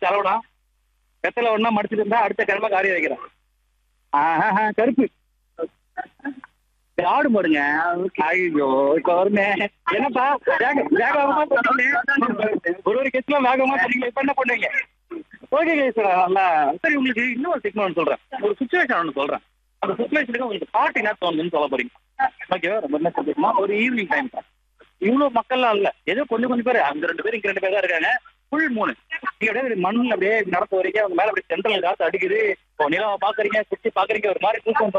வந்து செலவுனா வெத்தலை ஒண்ணா மடிச்சிட்டு இருந்தா அடுத்த கிழமை காரிய வைக்கிறேன் ஆஹா கருப்பு இது ஆடு பாருங்க ஐயோ இப்ப வருமே என்னப்பா வேக வேகமா பண்ணுங்க ஒரு ஒரு கேஸ்ல வேகமா பண்ணீங்க இப்ப என்ன பண்ணுவீங்க ஓகே சார் நல்லா சரி உங்களுக்கு இன்னொரு சிக்னல் சொல்றேன் ஒரு சுச்சுவேஷன் ஒன்று சொல்றேன் அந்த சுச்சுவேஷனுக்கு உங்களுக்கு பாட்டு என்ன தோணுதுன்னு சொல்ல போறீங்க ஓகேவா ரொம்ப என்ன சொல்லிருக்கோம் ஒரு ஈவினிங் டைம் இவ்வளவு மக்கள்லாம் இல்ல ஏதோ கொஞ்சம் கொஞ்சம் பேர் அங்க ரெண்டு பேர் இங்க ரெண்டு பேர் தான் இருக்காங்க ஃபுல் மூணு நீங்க அப்படியே மண்ணில் அப்படியே நடத்த வரீங்க அவங்க மேல அப்படியே சென்ட்ரல் காசு அடிக்குது இப்போ நிலவை பாக்குறீங்க சுத்தி பாக்குறீங்க ஒரு மாதிரி தூக்கம்